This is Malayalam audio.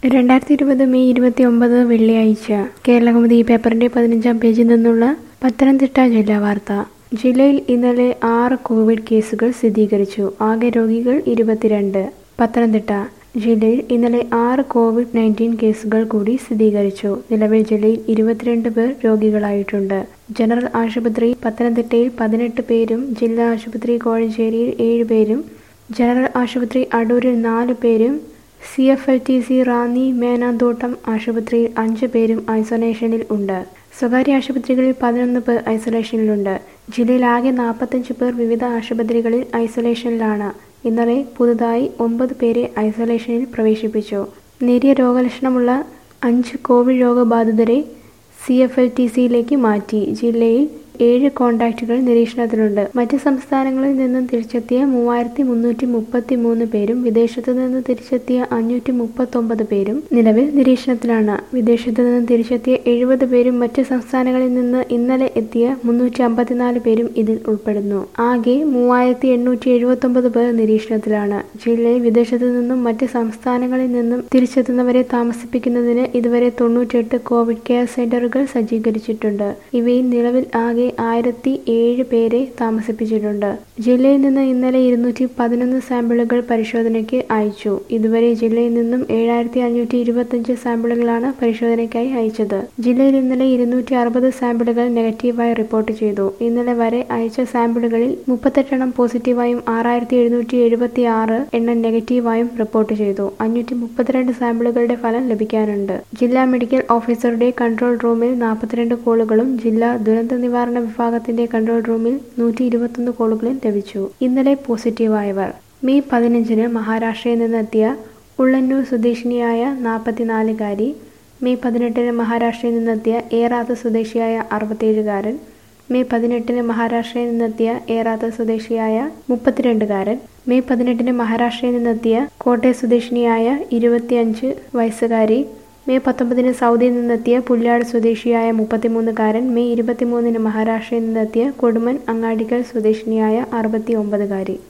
രണ്ടായിരത്തി ഇരുപത് മെയ് ഇരുപത്തി ഒമ്പത് വെള്ളിയാഴ്ച കേരളകൗമുദി ഈ പേപ്പറിന്റെ പതിനഞ്ചാം പേജിൽ നിന്നുള്ള പത്തനംതിട്ട ജില്ലാ വാർത്ത ജില്ലയിൽ ഇന്നലെ ആറ് കോവിഡ് കേസുകൾ സ്ഥിരീകരിച്ചു ആകെ രോഗികൾ ഇരുപത്തിരണ്ട് പത്തനംതിട്ട ജില്ലയിൽ ഇന്നലെ ആറ് കോവിഡ് നയൻറ്റീൻ കേസുകൾ കൂടി സ്ഥിരീകരിച്ചു നിലവിൽ ജില്ലയിൽ ഇരുപത്തിരണ്ട് പേർ രോഗികളായിട്ടുണ്ട് ജനറൽ ആശുപത്രി പത്തനംതിട്ടയിൽ പതിനെട്ട് പേരും ജില്ലാ ആശുപത്രി കോഴഞ്ചേരിയിൽ ഏഴ് പേരും ജനറൽ ആശുപത്രി അടൂരിൽ നാല് പേരും C F L T C Ranni Menanthottam ആശുപത്രിയിൽ അഞ്ച് പേരും ഐസൊലേഷനിൽ ഉണ്ട് സ്വകാര്യ ആശുപത്രികളിൽ പതിനൊന്ന് പേർ ഐസൊലേഷനിലുണ്ട് ജില്ലയിൽ ആകെ നാൽപ്പത്തഞ്ച് പേർ വിവിധ ആശുപത്രികളിൽ ഐസൊലേഷനിലാണ് ഇന്നലെ പുതുതായി ഒമ്പത് പേരെ ഐസൊലേഷനിൽ പ്രവേശിപ്പിച്ചു നേരിയ രോഗലക്ഷണമുള്ള അഞ്ച് കോവിഡ് രോഗബാധിതരെ സി എഫ് എൽ ടി സിയിലേക്ക് മാറ്റി ജില്ലയിൽ ഏഴ് കോണ്ടാക്റ്റുകൾ നിരീക്ഷണത്തിലുണ്ട് മറ്റ് സംസ്ഥാനങ്ങളിൽ നിന്നും തിരിച്ചെത്തിയ മൂവായിരത്തി മുന്നൂറ്റി മുപ്പത്തി മൂന്ന് പേരും വിദേശത്തു നിന്ന് തിരിച്ചെത്തിയ അഞ്ഞൂറ്റി മുപ്പത്തൊമ്പത് പേരും നിലവിൽ നിരീക്ഷണത്തിലാണ് വിദേശത്തു നിന്ന് തിരിച്ചെത്തിയ എഴുപത് പേരും മറ്റ് സംസ്ഥാനങ്ങളിൽ നിന്ന് ഇന്നലെ എത്തിയ മുന്നൂറ്റി അമ്പത്തിനാല് പേരും ഇതിൽ ഉൾപ്പെടുന്നു ആകെ മൂവായിരത്തി എണ്ണൂറ്റി എഴുപത്തൊമ്പത് പേർ നിരീക്ഷണത്തിലാണ് ജില്ലയിൽ വിദേശത്തു നിന്നും മറ്റ് സംസ്ഥാനങ്ങളിൽ നിന്നും തിരിച്ചെത്തുന്നവരെ താമസിപ്പിക്കുന്നതിന് ഇതുവരെ തൊണ്ണൂറ്റെട്ട് കോവിഡ് കെയർ സെന്ററുകൾ സജ്ജീകരിച്ചിട്ടുണ്ട് ഇവയിൽ നിലവിൽ ആകെ ആയിരത്തി ഏഴ് പേരെ താമസിപ്പിച്ചിട്ടുണ്ട് ജില്ലയിൽ നിന്ന് ഇന്നലെ ഇരുന്നൂറ്റി പതിനൊന്ന് സാമ്പിളുകൾ പരിശോധനയ്ക്ക് അയച്ചു ഇതുവരെ ജില്ലയിൽ നിന്നും ഏഴായിരത്തി അഞ്ഞൂറ്റി ഇരുപത്തഞ്ച് സാമ്പിളുകളാണ് പരിശോധനയ്ക്കായി അയച്ചത് ജില്ലയിൽ ഇന്നലെ ഇരുന്നൂറ്റി അറുപത് സാമ്പിളുകൾ നെഗറ്റീവായി റിപ്പോർട്ട് ചെയ്തു ഇന്നലെ വരെ അയച്ച സാമ്പിളുകളിൽ മുപ്പത്തെട്ടെണ്ണം പോസിറ്റീവായും ആറായിരത്തി എഴുന്നൂറ്റി എഴുപത്തി ആറ് എണ്ണം നെഗറ്റീവായും റിപ്പോർട്ട് ചെയ്തു അഞ്ഞൂറ്റി മുപ്പത്തിരണ്ട് സാമ്പിളുകളുടെ ഫലം ലഭിക്കാനുണ്ട് ജില്ലാ മെഡിക്കൽ ഓഫീസറുടെ കൺട്രോൾ റൂമിൽ നാൽപ്പത്തിരണ്ട് കോളുകളും ജില്ലാ ദുരന്ത നിവാരണ വിഭാഗത്തിന്റെ കൺട്രോൾ റൂമിൽ നൂറ്റി ഇരുപത്തൊന്ന് കോളുകളും ലഭിച്ചു ഇന്നലെ പോസിറ്റീവായവർ മെയ് പതിനഞ്ചിന് മഹാരാഷ്ട്രയിൽ നിന്നെത്തിയ ഉള്ളന്നൂർ സ്വദേശിനിയായ നാൽപ്പത്തിനാലുകാരി മെയ് പതിനെട്ടിന് മഹാരാഷ്ട്രയിൽ നിന്നെത്തിയ ഏറാത്ത് സ്വദേശിയായ അറുപത്തേഴുകാരൻ മെയ് പതിനെട്ടിന് മഹാരാഷ്ട്രയിൽ നിന്നെത്തിയ ഏറാത്ത് സ്വദേശിയായ മുപ്പത്തിരണ്ടുകാരൻ മെയ് പതിനെട്ടിന് മഹാരാഷ്ട്രയിൽ നിന്നെത്തിയ കോട്ടയം സ്വദേശിനിയായ ഇരുപത്തിയഞ്ച് വയസ്സുകാരി മെയ് പത്തൊമ്പതിന് സൗദിയിൽ നിന്നെത്തിയ പുല്ലാട് സ്വദേശിയായ മുപ്പത്തിമൂന്നുകാരൻ മെയ് ഇരുപത്തിമൂന്നിന് മഹാരാഷ്ട്രയിൽ നിന്നെത്തിയ കൊടുമൺ അങ്ങാടിക്കൽ സ്വദേശിനിയായ അറുപത്തി ഒമ്പതുകാരി